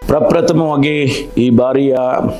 ಪ್ರಪ್ರಥಮವಾಗಿ ಈ ಬಾರಿಯ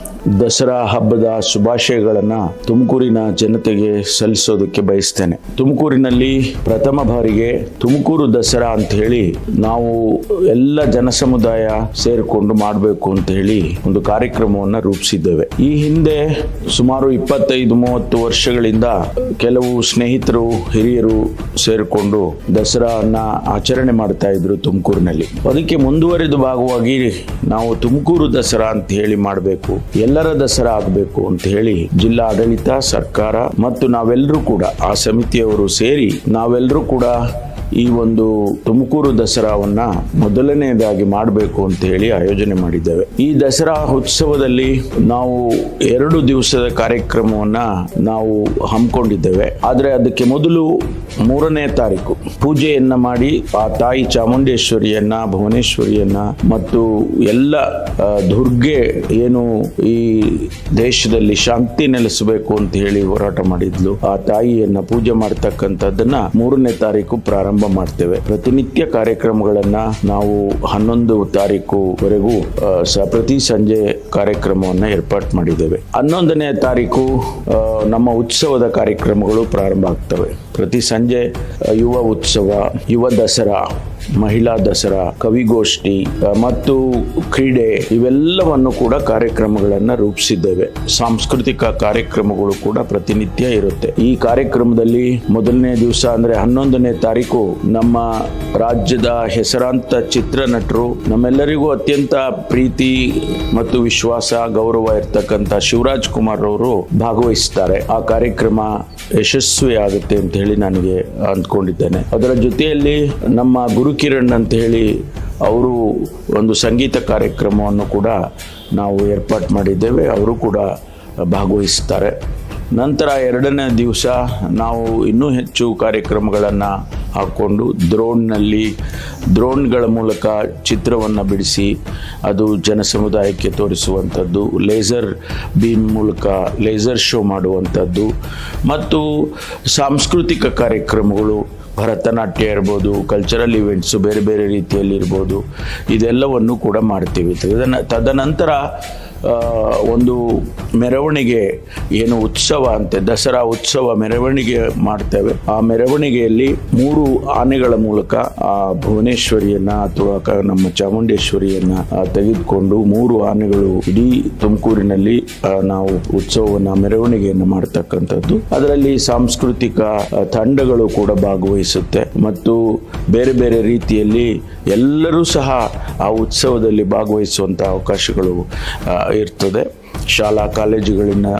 ದಸರಾ ಹಬ್ಬದ ಶುಭಾಶಯಗಳನ್ನು ತುಮಕೂರಿನ ಜನತೆಗೆ ಸಲ್ಲಿಸೋದಕ್ಕೆ ಬಯಸ್ತೇನೆ ತುಮಕೂರಿನಲ್ಲಿ ಪ್ರಥಮ ಬಾರಿಗೆ ತುಮಕೂರು ದಸರಾ ಅಂತ ಹೇಳಿ ನಾವು ಎಲ್ಲ ಜನಸಮುದಾಯ ಸೇರಿಕೊಂಡು ಮಾಡಬೇಕು ಅಂತ ಹೇಳಿ ಒಂದು ಕಾರ್ಯಕ್ರಮವನ್ನು ರೂಪಿಸಿದ್ದೇವೆ ಈ ಹಿಂದೆ ಸುಮಾರು ಇಪ್ಪತ್ತೈದು ಮೂವತ್ತು ವರ್ಷಗಳಿಂದ ಕೆಲವು ಸ್ನೇಹಿತರು ಹಿರಿಯರು ಸೇರಿಕೊಂಡು ದಸರಾನ ಆಚರಣೆ ಮಾಡ್ತಾ ಇದ್ರು ತುಮಕೂರಿನಲ್ಲಿ ಅದಕ್ಕೆ ಮುಂದುವರಿದ ಭಾಗವಾಗಿ ನಾವು ತುಮಕೂರು ದಸರಾ ಅಂತ ಹೇಳಿ ಮಾಡಬೇಕು ಎಲ್ಲರ ದಸರಾ ಆಗಬೇಕು ಅಂತ ಹೇಳಿ ಜಿಲ್ಲಾ ಆಡಳಿತ ಸರ್ಕಾರ ಮತ್ತು ನಾವೆಲ್ಲರೂ ಕೂಡ ಆ ಸಮಿತಿಯವರು ಸೇರಿ ನಾವೆಲ್ಲರೂ ಕೂಡ ಈ ಒಂದು ತುಮಕೂರು ದಸರಾವನ್ನ ಮೊದಲನೆಯದಾಗಿ ಮಾಡಬೇಕು ಅಂತ ಹೇಳಿ ಆಯೋಜನೆ ಮಾಡಿದ್ದೇವೆ ಈ ದಸರಾ ಉತ್ಸವದಲ್ಲಿ ನಾವು ಎರಡು ದಿವಸದ ಕಾರ್ಯಕ್ರಮವನ್ನ ನಾವು ಹಮ್ಮಿಕೊಂಡಿದ್ದೇವೆ ಆದರೆ ಅದಕ್ಕೆ ಮೊದಲು ಮೂರನೇ ತಾರೀಕು ಪೂಜೆಯನ್ನ ಮಾಡಿ ಆ ತಾಯಿ ಚಾಮುಂಡೇಶ್ವರಿಯನ್ನ ಭುವನೇಶ್ವರಿಯನ್ನ ಮತ್ತು ಎಲ್ಲ ಆ, ದುರ್ಗೆ ಏನು ಈ ದೇಶದಲ್ಲಿ ಶಾಂತಿ ನೆಲೆಸಬೇಕು ಅಂತ ಹೇಳಿ ಹೋರಾಟ ಮಾಡಿದ್ಲು ಆ ತಾಯಿಯನ್ನ ಪೂಜೆ ಮಾಡ್ತಕ್ಕಂಥದ್ದನ್ನ ಮೂರನೇ ತಾರೀಕು ಪ್ರಾರಂಭ ಮಾಡ್ತೇವೆ ಪ್ರತಿನಿತ್ಯ ಕಾರ್ಯಕ್ರಮಗಳನ್ನ ನಾವು ಹನ್ನೊಂದು ತಾರೀಕುವರೆಗೂ ಆ, ಸ ಪ್ರತಿ ಸಂಜೆ ಕಾರ್ಯಕ್ರಮವನ್ನ ಏರ್ಪಾಟ್ ಮಾಡಿದ್ದೇವೆ ಹನ್ನೊಂದನೇ ತಾರೀಕು ಆ, ನಮ್ಮ ಉತ್ಸವದ ಕಾರ್ಯಕ್ರಮಗಳು ಪ್ರಾರಂಭ ಆಗ್ತವೆ ಪ್ರತಿ ಸಂಜೆ ಆ, ಯುವ ಉತ್ಸವ ಯುವ ದಸರಾ ಮಹಿಳಾ ದಸರಾ ಕವಿಗೋಷ್ಠಿ ಆ, ಮತ್ತು ಕ್ರೀಡೆ ಇವೆಲ್ಲವನ್ನು ಕೂಡ ಕಾರ್ಯಕ್ರಮಗಳನ್ನು ರೂಪಿಸಿದ್ದೇವೆ ಸಾಂಸ್ಕೃತಿಕ ಕಾರ್ಯಕ್ರಮಗಳು ಕೂಡ ಪ್ರತಿನಿತ್ಯ ಇರುತ್ತೆ ಈ ಕಾರ್ಯಕ್ರಮದಲ್ಲಿ ಮೊದಲನೇ ದಿವಸ ಅಂದ್ರೆ ಹನ್ನೊಂದನೇ ತಾರೀಕು ನಮ್ಮ ರಾಜ್ಯದ ಹೆಸರಾಂತ ಚಿತ್ರನಟರು ನಮ್ಮೆಲ್ಲರಿಗೂ ಅತ್ಯಂತ ಪ್ರೀತಿ ಮತ್ತು ವಿಶ್ವಾಸ ಗೌರವ ಇರ್ತಕ್ಕಂಥ ಶಿವರಾಜ್ ಕುಮಾರ್ ಅವರು ಭಾಗವಹಿಸ್ತಾರೆ ಆ ಕಾರ್ಯಕ್ರಮ ಯಶಸ್ವಿ ಆಗುತ್ತೆ ಅಂತ ಹೇಳಿ ನನಗೆ ಅಂದ್ಕೊಂಡಿದ್ದೇನೆ ಅದರ ಜೊತೆಯಲ್ಲಿ ನಮ್ಮ ಗುರುಕಿರಣ್ ಅಂತ ಹೇಳಿ ಅವರು ಒಂದು ಸಂಗೀತ ಕಾರ್ಯಕ್ರಮವನ್ನು ಕೂಡ ನಾವು ಏರ್ಪಾಟ್ ಮಾಡಿದ್ದೇವೆ ಅವರು ಕೂಡ ಭಾಗವಹಿಸ್ತಾರೆ ನಂತರ ಎರಡನೇ ದಿವಸ ನಾವು ಇನ್ನೂ ಹೆಚ್ಚು ಕಾರ್ಯಕ್ರಮಗಳನ್ನು ಹಾಕ್ಕೊಂಡು ದ್ರೋಣ್ನಲ್ಲಿ ದ್ರೋಣ್ಗಳ ಮೂಲಕ ಚಿತ್ರವನ್ನು ಬಿಡಿಸಿ ಅದು ಜನಸಮುದಾಯಕ್ಕೆ ತೋರಿಸುವಂಥದ್ದು ಲೇಸರ್ ಬೀಮ್ ಮೂಲಕ ಲೇಸರ್ ಶೋ ಮಾಡುವಂಥದ್ದು ಮತ್ತು ಸಾಂಸ್ಕೃತಿಕ ಕಾರ್ಯಕ್ರಮಗಳು ಭರತನಾಟ್ಯ ಇರ್ಬೋದು ಕಲ್ಚರಲ್ ಇವೆಂಟ್ಸು ಬೇರೆ ಬೇರೆ ರೀತಿಯಲ್ಲಿ ಇರ್ಬೋದು ಇದೆಲ್ಲವನ್ನು ಕೂಡ ಮಾಡ್ತೀವಿ ತದನ ತದನಂತರ ಆ, ಒಂದು ಮೆರವಣಿಗೆ ಏನು ಉತ್ಸವ ಅಂತೆ ದಸರಾ ಉತ್ಸವ ಮೆರವಣಿಗೆ ಮಾಡ್ತೇವೆ ಆ ಮೆರವಣಿಗೆಯಲ್ಲಿ ಮೂರು ಆನೆಗಳ ಮೂಲಕ ಆ ಭುವನೇಶ್ವರಿಯನ್ನ ಅಥವಾ ಕ- ನಮ್ಮ ಚಾಮುಂಡೇಶ್ವರಿಯನ್ನ ಆ, ತೆಗೆದುಕೊಂಡು ಮೂರು ಆನೆಗಳು ಇಡೀ ತುಮಕೂರಿನಲ್ಲಿ ಆ, ನಾವು ಉತ್ಸವವನ್ನ ಮೆರವಣಿಗೆಯನ್ನು ಮಾಡ್ತಕ್ಕಂಥದ್ದು ಅದರಲ್ಲಿ ಸಾಂಸ್ಕೃತಿಕ ಆ, ತಂಡಗಳು ಕೂಡ ಭಾಗವಹಿಸುತ್ತೆ ಮತ್ತು ಬೇರೆ ಬೇರೆ ರೀತಿಯಲ್ಲಿ ಎಲ್ಲರೂ ಸಹ ಆ ಉತ್ಸವದಲ್ಲಿ ಭಾಗವಹಿಸುವಂಥ ಅವಕಾಶಗಳು ಆ, ಇರ್ತದೆ ಶಾಲಾ ಕಾಲೇಜುಗಳಿಂದ